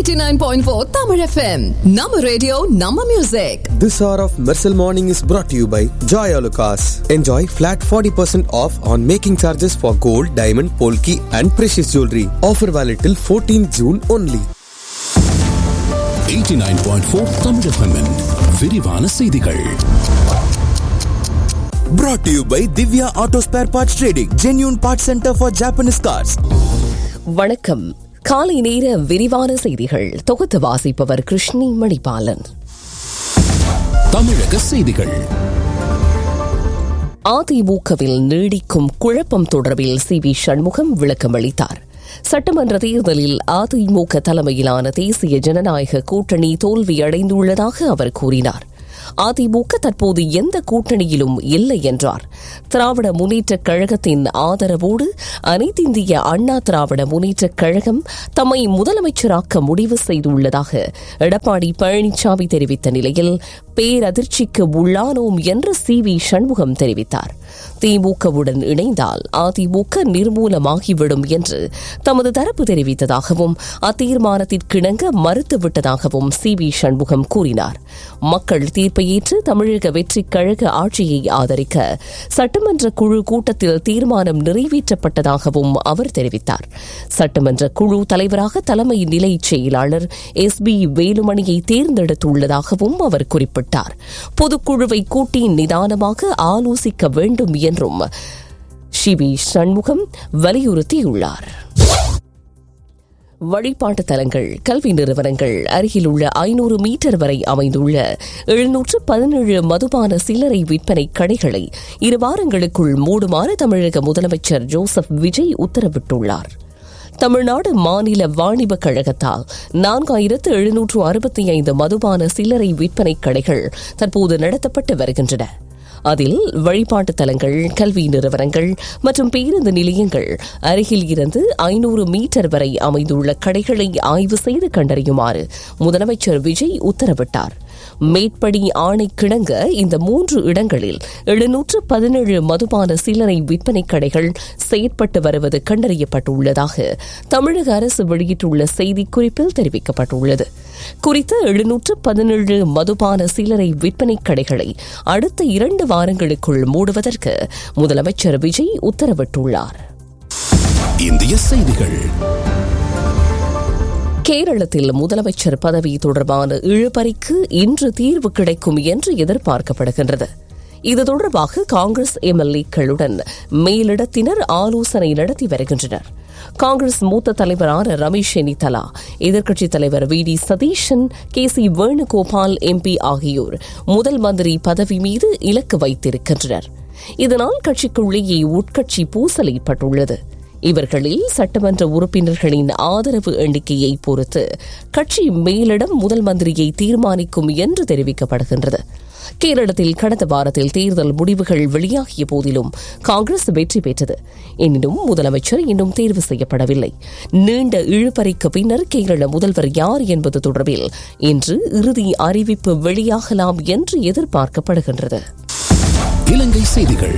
89.4 Tamil FM. Nama radio, Nama music. This hour of Mercel Morning is brought to you by Joy Alucas. Enjoy flat 40% off on making charges for gold, diamond, polki and precious jewelry. Offer valid till 14 June only. 89.4 Tamil FM -இன் விரிவான செய்திகள் Brought to you by Divya Auto Spare Parts Trading, genuine parts center for Japanese cars. வணக்கம் காலை நேர விரிவான செய்திகள் தொகுத்து வாசிப்பவர் கிருஷ்ணி மணிபாலன் தமிழக செய்திகள் அதிமுகவில் நீடிக்கும் குழப்பம் தொடர்பில் சி வி சண்முகம் விளக்கம் அளித்தார் சட்டமன்ற தேர்தலில் அதிமுக தலைமையிலான தேசிய ஜனநாயக கூட்டணி தோல்வியடைந்துள்ளதாக அவர் கூறினார் அதிமுக தற்போது எந்த கூட்டணியிலும் இல்லை என்றார் திராவிட முன்னேற்றக் கழகத்தின் ஆதரவோடு அனைத்திந்திய அண்ணா திராவிட முன்னேற்றக் கழகம் தம்மை முதலமைச்சராக்க முடிவு செய்துள்ளதாக எடப்பாடி பழனிசாமி தெரிவித்த நிலையில் பேரதிர்ச்சிக்கு உள்ளானோம் என்று சி வி சண்முகம் தெரிவித்தார் திமுகவுடன் இணைந்தால் அதிமுக நிர்மூலமாகிவிடும் என்று தமது தரப்பு தெரிவித்ததாகவும் அத்தீர்மானத்திற்கிணங்க மறுத்துவிட்டதாகவும் சி வி சண்முகம் கூறினார் மக்கள் தீர்ப்பை ஏற்று தமிழக வெற்றிக் கழக ஆட்சியை ஆதரிக்க சட்டமன்ற குழு கூட்டத்தில் தீர்மானம் நிறைவேற்றப்பட்டதாகவும் அவர் தெரிவித்தார் சட்டமன்ற குழு தலைவராக தலைமை நிலை செயலாளர் எஸ் பி வேலுமணியை தேர்ந்தெடுத்துள்ளதாகவும் அவர் குறிப்பிட்டார் பொதுக்குழுவை கூட்டி நிதானமாக ஆலோசிக்க வேண்டும் என்றும் ஷிபி சண்முகம் வலியுறுத்தியுள்ளார் வழிபாட்டு தலங்கள் கல்வி நிறுவனங்கள் அருகில் உள்ள ஐநூறு மீட்டர் வரை அமைந்துள்ள எழுநூற்று பதினேழு மதுபான சில்லறை விற்பனை கடைகளை இரு வாரங்களுக்குள் மூடுமாறு தமிழக முதலமைச்சர் ஜோசப் விஜய் உத்தரவிட்டுள்ளார் தமிழ்நாடு மாநில வாணிப கழகத்தால் நான்காயிரத்து எழுநூற்று அறுபத்தி ஐந்து மதுபான சில்லறை விற்பனை கடைகள் தற்போது நடத்தப்பட்டு வருகின்றன அதில் வழிபாட்டு தலங்கள் கல்வி நிறுவனங்கள் மற்றும் பேருந்து நிலையங்கள் அருகில் இருந்து ஐநூறு மீட்டர் வரை அமைந்துள்ள கடைகளை ஆய்வு செய்து கண்டறியுமாறு முதலமைச்சர் விஜய் உத்தரவிட்டார் மேற்படி ஆணை கிணங்க இந்த மூன்று இடங்களில் எழுநூற்று பதினேழு மதுபான சில்லறை விற்பனை கடைகள் செயற்பட்டு வருவது கண்டறியப்பட்டுள்ளதாக தமிழக அரசு வெளியிட்டுள்ள செய்திக்குறிப்பில் தெரிவிக்கப்பட்டுள்ளது குறித்த எழுநூற்று பதினேழு மதுபான சில்லறை விற்பனை கடைகளை அடுத்த இரண்டு வாரங்களுக்குள் மூடுவதற்கு முதலமைச்சர் விஜய் உத்தரவிட்டுள்ளார் இந்திய செய்திகள் கேரளத்தில் முதலமைச்சர் பதவி தொடர்பான இழுபறிக்கு இன்று தீர்வு கிடைக்கும் என்று எதிர்பார்க்கப்படுகின்றது இது தொடர்பாக காங்கிரஸ் எம்எல்ஏக்களுடன் மேலிடத்தினர் ஆலோசனை நடத்தி வருகின்றனர் காங்கிரஸ் மூத்த தலைவரான ரமேஷ் செனிதலா எதிர்க்கட்சித் தலைவர் V D Satheesan K C Venugopal MP ஆகியோர் முதல் மந்திரி பதவி மீது இலக்கு வைத்திருக்கின்றனர் இதனால் கட்சிக்குள்ளேயே உட்கட்சி பூசல் ஏற்பட்டுள்ளது இவர்களில் சட்டமன்ற உறுப்பினர்களின் ஆதரவு எண்ணிக்கையை பொறுத்து கட்சி மேலிடம் முதல் மந்திரியை தீர்மானிக்கும் என்று தெரிவிக்கப்படுகின்றது கேரளத்தில் கடந்த வாரத்தில் தேர்தல் முடிவுகள் வெளியாகிய போதிலும் காங்கிரஸ் வெற்றி பெற்றது எனினும் முதலமைச்சர் இன்னும் தேர்வு செய்யப்படவில்லை நீண்ட இழுபறிக்கு பின்னர் கேரள முதல்வர் யார் என்பது தொடர்பில் இன்று இறுதி அறிவிப்பு வெளியாகலாம் என்று எதிர்பார்க்கப்படுகின்றது இலங்கை செய்திகள்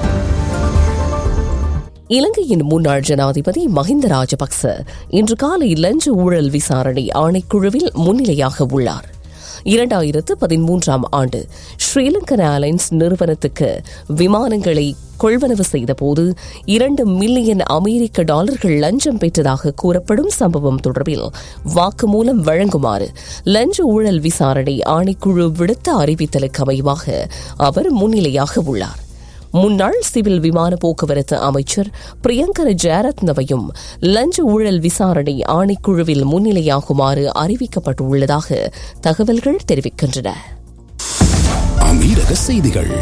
இலங்கையின் முன்னாள் ஜனாதிபதி மஹிந்த ராஜபக்ச இன்று காலை லஞ்ச ஊழல் விசாரணை ஆணைக்குழுவில் முன்னிலையாக உள்ளார் இரண்டாயிரத்து பதிமூன்றாம் ஆண்டு ஸ்ரீலங்கன் ஏர்லைன்ஸ் நிறுவனத்துக்கு விமானங்களை கொள்வனவு செய்தபோது இரண்டு மில்லியன் அமெரிக்க டாலர்கள் லஞ்சம் பெற்றதாக கூறப்படும் சம்பவம் தொடர்பில் வாக்குமூலம் வழங்குமாறு லஞ்ச ஊழல் விசாரணை ஆணைக்குழு விடுத்த அறிவித்தலுக்கு அமைவாக அவர் முன்னிலையாக உள்ளார் முன்னாள் சிவில் விமான போக்குவரத்து அமைச்சர் பிரியங்கர ஜெயரத்னவையும் லஞ்ச ஊழல் விசாரணை ஆணைக்குழுவில் முன்னிலையாகுமாறு அறிவிக்கப்பட்டுள்ளதாக தகவல்கள் தெரிவிக்கின்றன அமீரக செய்திகள்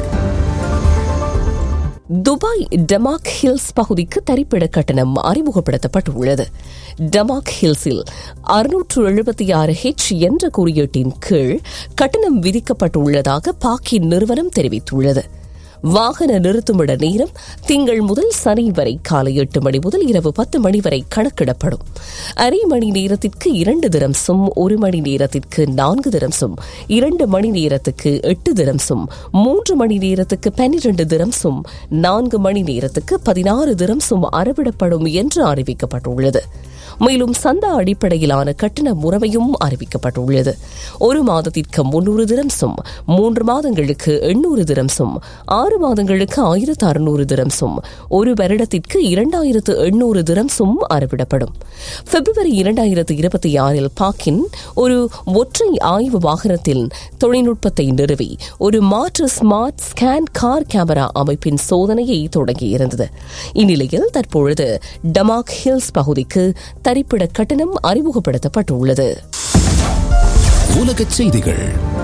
துபாய் டமாக் ஹில்ஸ் பகுதிக்கு தரிப்பிட கட்டணம் அறிமுகப்படுத்தப்பட்டுள்ளது டமாக் ஹில்ஸில் அறுநூற்று எழுபத்தி ஆறு ஹெச் என்ற குறியீட்டின் கீழ் கட்டணம் விதிக்கப்பட்டுள்ளதாக பாக்கின் நிறுவனம் தெரிவித்துள்ளது வாகன நிறுத்துமிட நேரம் திங்கள் முதல் சனி வரை காலை எட்டு மணி முதல் இரவு பத்து மணி வரை கணக்கிடப்படும் அரை மணி நேரத்திற்கு இரண்டு திரம்சும் ஒரு மணி நேரத்திற்கு நான்கு திரம்சும் இரண்டு மணி நேரத்துக்கு எட்டு திரம்சும் மூன்று மணி நேரத்துக்கு பன்னிரண்டு திரம்சும் நான்கு மணி நேரத்துக்கு பதினாறு திரம்சும் அறவிடப்படும் என்று அறிவிக்கப்பட்டுள்ளது மேலும் சந்தா அடிப்படையிலான கட்டண முறைமையும் அறிவிக்கப்பட்டுள்ளது ஒரு மாதத்திற்கு முன்னூறு திரம்சும் மூன்று மாதங்களுக்கு எண்ணூறு திரம்சும் ஆறு மாதங்களுக்கு ஆயிரத்து அறுநூறு திரம்சும் ஒரு வருடத்திற்கு இரண்டாயிரத்து எண்ணூறு திரம்சும் அறவிடப்படும் பிப்ரவரி இரண்டாயிரத்து இருபத்தி ஆறில் பாக்கின் ஒரு ஒற்றை ஆய்வு வாகனத்தில் தொழில்நுட்பத்தை நிறுவி ஒரு மாற்று ஸ்மார்ட் ஸ்கேன் கார் கேமரா அமைப்பின் சோதனையை தொடங்கியிருந்தது இந்நிலையில் தற்பொழுது டமாக் ஹில்ஸ் பகுதிக்கு தரிப்பிட கட்டணம் அறிமுகப்படுத்தப்பட்டுள்ளது உலகச் செய்திகள்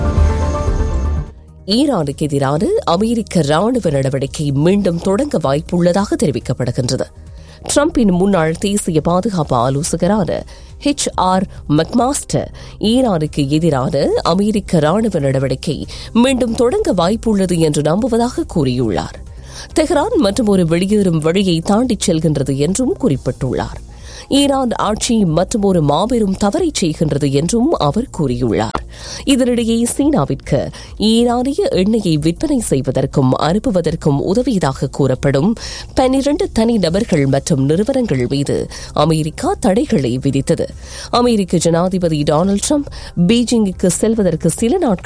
ஈரானுக்கு எதிரான அமெரிக்க ராணுவ நடவடிக்கை மீண்டும் தொடங்க வாய்ப்புள்ளதாக தெரிவிக்கப்படுகின்றது டிரம்பின் முன்னாள் தேசிய பாதுகாப்பு ஆலோசகரான ஹெச் ஆர் மெக்மாஸ்டர் ஈரானுக்கு எதிரான அமெரிக்க ராணுவ நடவடிக்கை மீண்டும் தொடங்க வாய்ப்புள்ளது என்று நம்புவதாக கூறியுள்ளார் தெஹ்ரான் மற்றும் ஒரு வெளியேறும் வழியை தாண்டிச் செல்கின்றது என்றும் குறிப்பிட்டுள்ளார் ஈரான் ஆட்சி மற்றும் ஒரு மாபெரும் தவறை செய்கின்றது என்றும் அவர் கூறியுள்ளார் இதனிடையே சீனாவிற்கு ஈரானிய எண்ணெயை விற்பனை செய்வதற்கும் அனுப்புவதற்கும் உதவியதாக கூறப்படும் பனிரண்டு தனி நபர்கள் மற்றும் நிறுவனங்கள் மீது அமெரிக்கா தடைகளை விதித்தது அமெரிக்க ஜனாதிபதி டொனால்டு ட்ரம்ப் பீஜிங்குக்கு செல்வதற்கு சில நாட்கள்